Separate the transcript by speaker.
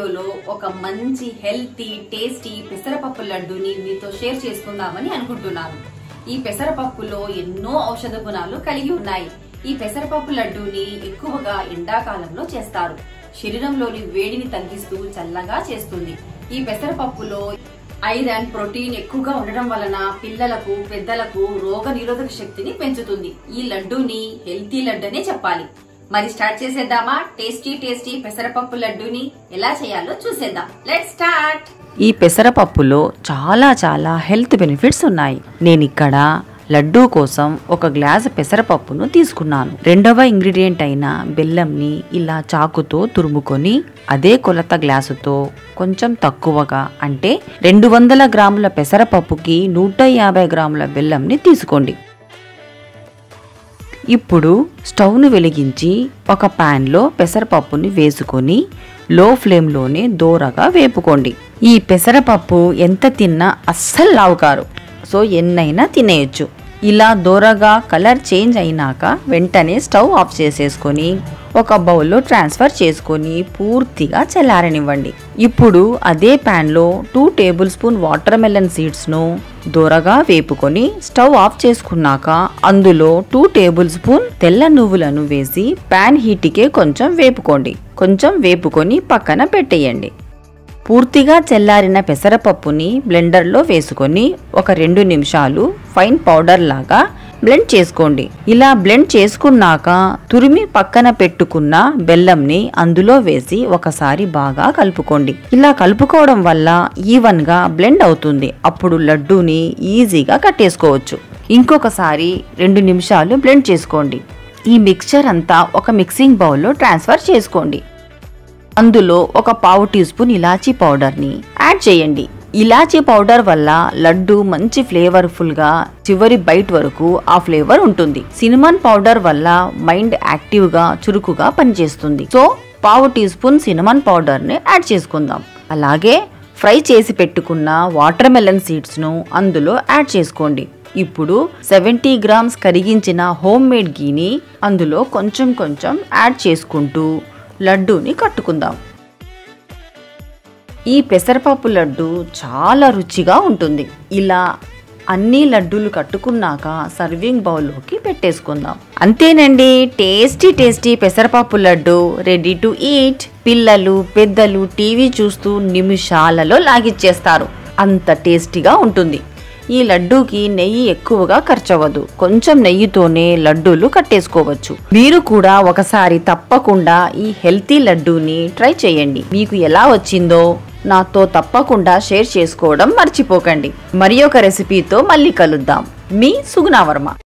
Speaker 1: వీడియోలో ఒక మంచి హెల్తీ టేస్టీ పెసరపప్పు లడ్డూని మీతో షేర్ చేసుకుందామని అనుకుంటున్నాను ఈ పెసరపప్పులో ఎన్నో ఔషధ గుణాలు కలిగి ఉన్నాయి ఈ పెసరపప్పు లడ్డూని ఎక్కువగా ఎండాకాలంలో చేస్తారు శరీరంలోని వేడిని తగ్గిస్తూ చల్లగా చేస్తుంది ఈ పెసరపప్పులో ఐరన్ ప్రోటీన్ ఎక్కువగా ఉండడం వలన పిల్లలకు పెద్దలకు రోగ నిరోధక శక్తిని పెంచుతుంది ఈ లడ్డూని హెల్తీ లడ్డూనే చెప్పాలి మరి స్టార్ట్ చేసేద్దామా టేస్టీ టేస్టీ పెసరపప్పు లడ్డూని ఎలా చేయాలో చూసేద్దాం లెట్ స్టార్ట్
Speaker 2: ఈ పెసరపప్పులో చాలా చాలా హెల్త్ బెనిఫిట్స్ ఉన్నాయి నేను ఇక్కడ లడ్డూ కోసం ఒక గ్లాస్ పెసరపప్పును తీసుకున్నాను రెండవ ఇంగ్రీడియంట్ అయిన బెల్లంని ఇలా చాకుతో తురుముకొని అదే కొలత గ్లాసుతో కొంచెం తక్కువగా అంటే రెండు వందల గ్రాముల పెసరపప్పుకి నూట యాభై గ్రాముల బెల్లంని తీసుకోండి ఇప్పుడు స్టవ్ను వెలిగించి ఒక ప్యాన్లో పెసరపప్పుని వేసుకొని లో ఫ్లేమ్లోనే దోరగా వేపుకోండి ఈ పెసరపప్పు ఎంత తిన్నా అస్సలు లావుకారు సో ఎన్నైనా తినేయచ్చు ఇలా దోరగా కలర్ చేంజ్ అయినాక వెంటనే స్టవ్ ఆఫ్ చేసేసుకొని ఒక బౌల్లో ట్రాన్స్ఫర్ చేసుకొని పూర్తిగా చల్లారనివ్వండి ఇప్పుడు అదే ప్యాన్లో two tablespoon watermelon సీడ్స్ను దూరగా వేపుకొని స్టవ్ ఆఫ్ చేసుకున్నాక అందులో టూ టేబుల్ స్పూన్ తెల్ల నువ్వులను వేసి ప్యాన్ హీట్కే కొంచెం వేపుకోండి కొంచెం వేపుకొని పక్కన పెట్టేయండి పూర్తిగా చల్లారిన పెసరపప్పుని బ్లెండర్లో వేసుకొని ఒక రెండు నిమిషాలు ఫైన్ పౌడర్ లాగా బ్లెండ్ చేసుకోండి ఇలా బ్లెండ్ చేసుకున్నాక తురిమి పక్కన పెట్టుకున్న బెల్లంని అందులో వేసి ఒకసారి బాగా కలుపుకోండి ఇలా కలుపుకోవడం వల్ల ఈవెన్ గా బ్లెండ్ అవుతుంది అప్పుడు లడ్డూని ఈజీగా కట్టేసుకోవచ్చు ఇంకొకసారి రెండు నిమిషాలు బ్లెండ్ చేసుకోండి ఈ మిక్చర్ అంతా ఒక మిక్సింగ్ బౌల్లో ట్రాన్స్ఫర్ చేసుకోండి అందులో ఒక పావు టీ స్పూన్ ఇలాచీ పౌడర్ని యాడ్ చేయండి ఇలాచీ పౌడర్ వల్ల లడ్డు మంచి ఫ్లేవర్ఫుల్ గా చివరి బైట్ వరకు ఆ ఫ్లేవర్ ఉంటుంది సినిమన్ పౌడర్ వల్ల మైండ్ యాక్టివ్ గా చురుకుగా పనిచేస్తుంది సో పావు టీ స్పూన్ సినిమన్ పౌడర్ ని యాడ్ చేసుకుందాం అలాగే ఫ్రై చేసి పెట్టుకున్న వాటర్ మెలన్ సీడ్స్ ను అందులో యాడ్ చేసుకోండి ఇప్పుడు సెవెంటీ గ్రామ్స్ కరిగించిన హోమ్ మేడ్ గీని అందులో కొంచెం కొంచెం యాడ్ చేసుకుంటూ లడ్డూని కట్టుకుందాం ఈ పెసరపప్పు లడ్డు చాలా రుచిగా ఉంటుంది ఇలా అన్ని లడ్డూలు కట్టుకున్నాక సర్వింగ్ బౌల్లోకి పెట్టేసుకుందాం అంతేనండి టేస్టీ టేస్టీ పెసరపప్పు లడ్డు రెడీ టు ఈట్ పిల్లలు పెద్దలు టీవీ చూస్తూ నిమిషాలలో లాగిచ్చేస్తారు అంత టేస్టీగా ఉంటుంది ఈ లడ్డూకి నెయ్యి ఎక్కువగా ఖర్చవ్వదు కొంచెం నెయ్యితోనే లడ్డూలు కట్టేసుకోవచ్చు మీరు కూడా ఒకసారి తప్పకుండా ఈ హెల్తీ లడ్డూని ట్రై చేయండి మీకు ఎలా వచ్చిందో నాతో తప్పకుండా షేర్ చేసుకోవడం మర్చిపోకండి మరి ఒక రెసిపీతో మళ్ళీ కలుద్దాం మీ సుగుణావర్మ